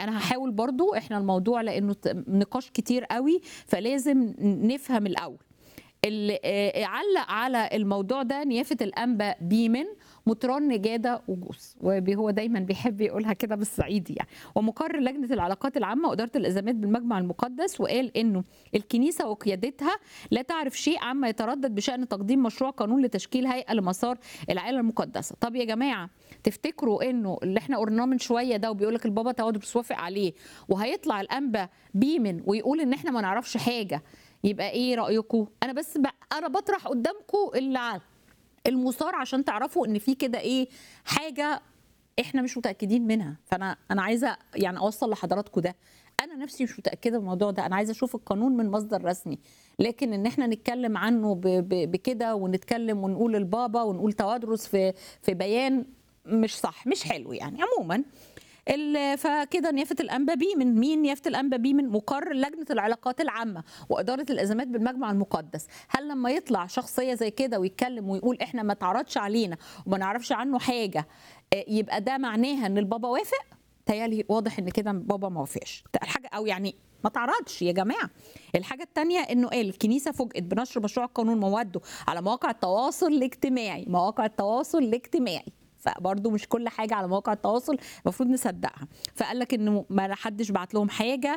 يعني انا هحاول برضو احنا الموضوع لانه ت- نقاش كتير قوي فلازم نفهم الاول اللي آه، علق على الموضوع ده نيافه الانبا بيمن مطران نجاده وجوس وهو دايما بيحب يقولها كده بالصعيدي يعني ومقرر لجنه العلاقات العامه واداره الازمات بالمجمع المقدس وقال انه الكنيسه وقيادتها لا تعرف شيء عما يتردد بشان تقديم مشروع قانون لتشكيل هيئه لمسار العائله المقدسه طب يا جماعه تفتكروا انه اللي احنا قلناه من شويه ده وبيقول لك البابا تودرس وافق عليه وهيطلع الانبا بيمن ويقول ان احنا ما نعرفش حاجه يبقى ايه رايكم انا بس ب... انا بطرح قدامكم اللي على المثار عشان تعرفوا ان في كده ايه حاجه احنا مش متاكدين منها فانا انا عايزه يعني اوصل لحضراتكم ده انا نفسي مش متاكده من الموضوع ده انا عايزه اشوف القانون من مصدر رسمي لكن ان احنا نتكلم عنه ب... ب... بكده ونتكلم ونقول البابا ونقول توادرس في في بيان مش صح مش حلو يعني عموما ال- فكده نيافه الانبا بيمن مين نيافه الانبا بيمن مقرر لجنه العلاقات العامه واداره الازمات بالمجمع المقدس هل لما يطلع شخصيه زي كده ويتكلم ويقول احنا ما اتعرضش علينا وما نعرفش عنه حاجه آه، يبقى ده معناها ان البابا وافق تيالي واضح ان كده بابا ما وافقش الحاجه او يعني ما تعرضش يا جماعه الحاجه الثانيه انه قال الكنيسه فوجئت بنشر مشروع القانون مواده على مواقع التواصل الاجتماعي مواقع التواصل الاجتماعي فبرضه مش كل حاجه على مواقع التواصل المفروض نصدقها فقال لك انه ما حدش بعت لهم حاجه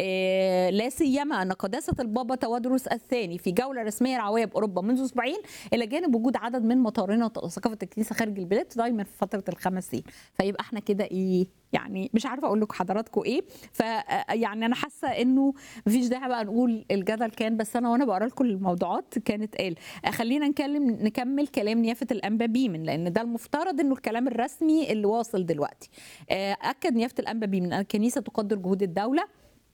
إيه لا سيما ان قداسه البابا توادرس الثاني في جوله رسميه رعويه باوروبا منذ اسبوعين الى جانب وجود عدد من مطارنا ثقافه الكنيسه خارج البلاد دايما في فتره الخمس سنين فيبقى احنا كده ايه يعني مش عارفه اقول لكم حضراتكم ايه ف يعني انا حاسه انه مفيش داعي بقى نقول الجدل كان بس انا وانا بقرا لكم الموضوعات كانت قال خلينا نكلم نكمل كلام نيافه الانبا بيمن لان ده المفترض انه الكلام الرسمي اللي واصل دلوقتي آه، اكد نيافه الانبا بيمن ان الكنيسه تقدر جهود الدوله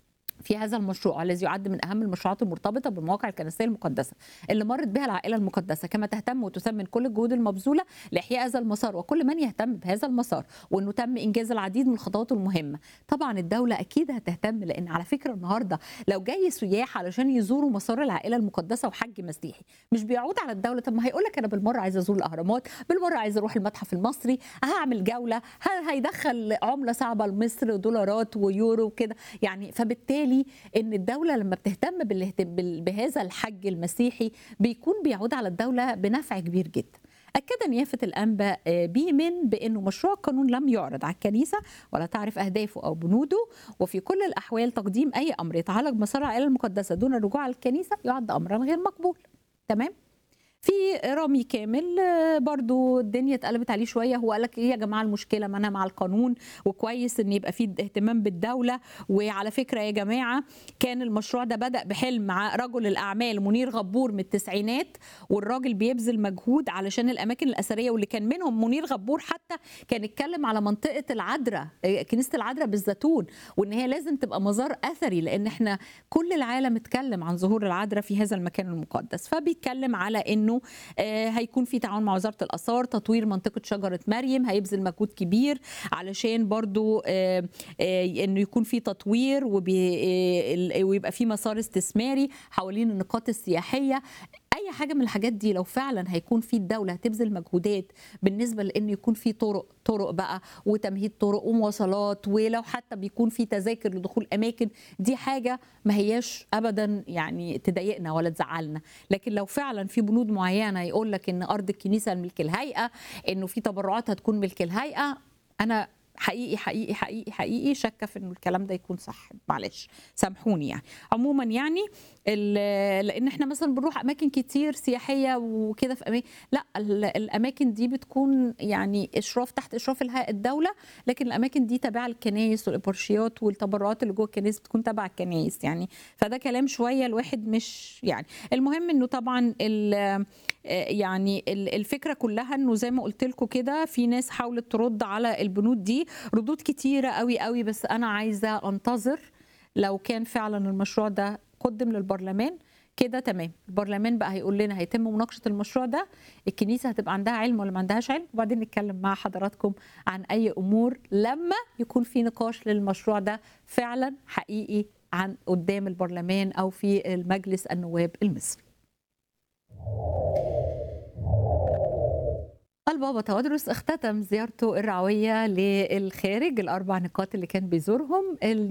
في هذا المشروع الذي يعد من اهم المشروعات المرتبطه بالمواقع الكنسيه المقدسه اللي مرت بها العائله المقدسه كما تهتم وتثمن كل الجهود المبذوله لاحياء هذا المسار وكل من يهتم بهذا المسار وانه تم انجاز العديد من الخطوات المهمه طبعا الدوله اكيد هتهتم لان على فكره النهارده لو جاي سياح علشان يزوروا مسار العائله المقدسه وحج مسيحي مش بيعود على الدوله طب ما هيقول لك انا بالمره عايز ازور الاهرامات بالمره عايز اروح المتحف المصري هعمل جوله هل هيدخل عمله صعبه لمصر دولارات ويورو وكده يعني فبالتالي ان الدوله لما بتهتم بالاهت- بال- بهذا الحج المسيحي بيكون بيعود على الدوله بنفع كبير جدا أكد نيافة الأنبا آه، بيمن بأنه مشروع القانون لم يعرض على الكنيسة ولا تعرف أهدافه أو بنوده وفي كل الأحوال تقديم أي أمر يتعلق بمسار العائلة المقدسة دون الرجوع على الكنيسة يعد أمرا غير مقبول تمام في رامي كامل آه، برضو الدنيا اتقلبت عليه شويه هو قال لك ايه يا جماعه المشكله ما انا مع القانون وكويس ان يبقى في اهتمام بالدوله وعلى فكره يا جماعه كان المشروع ده بدا بحلم مع رجل الاعمال منير غبور من التسعينات والراجل بيبذل مجهود علشان الاماكن الاثريه واللي كان منهم منير غبور حتى كان اتكلم على منطقه العذراء آه، كنيسه العذراء بالزيتون وان هي لازم تبقى مزار اثري لان احنا كل العالم اتكلم عن ظهور العذراء في هذا المكان المقدس فبيتكلم على انه آه، هيكون في تعاون مع وزاره الاثار تطوير منطقه شجره مريم هيبذل مجهود كبير علشان برضو آه، آه، انه يكون في تطوير وبي- آه، ال- ويبقى في مسار استثماري حوالين النقاط السياحيه اي حاجه من الحاجات دي لو فعلا هيكون في الدوله هتبذل مجهودات بالنسبه لان يكون في طرق طرق بقى وتمهيد طرق ومواصلات ولو حتى بيكون في تذاكر لدخول اماكن دي حاجه ما هياش ابدا يعني تضايقنا ولا تزعلنا لكن لو فعلا في بنود معينه يقول لك ان ارض الكنيسه ملك الهيئه انه في تبرعات هتكون ملك الهيئه انا حقيقي حقيقي حقيقي حقيقي شاكه في انه الكلام ده يكون صح معلش سامحوني يعني عموما يعني ال- لان احنا مثلا بنروح اماكن كتير سياحيه وكده في اماكن لا ال- الاماكن دي بتكون يعني اشراف تحت اشراف الهيئه الدوله لكن الاماكن دي تابعه للكنايس والابرشيات والتبرعات اللي جوه الكنايس بتكون تبع الكنايس يعني فده كلام شويه الواحد مش يعني المهم انه طبعا ال- يعني ال- الفكره كلها انه زي ما قلت لكم كده في ناس حاولت ترد على البنود دي ردود كتيره قوي قوي بس انا عايزه انتظر لو كان فعلا المشروع ده قدم للبرلمان كده تمام البرلمان بقى هيقول لنا هيتم مناقشه المشروع ده الكنيسه هتبقى عندها علم ولا ما عندهاش علم وبعدين نتكلم مع حضراتكم عن اي امور لما يكون في نقاش للمشروع ده فعلا حقيقي عن قدام البرلمان او في المجلس النواب المصري البابا تودرس اختتم زيارته الرعوية للخارج الأربع نقاط اللي كان بيزورهم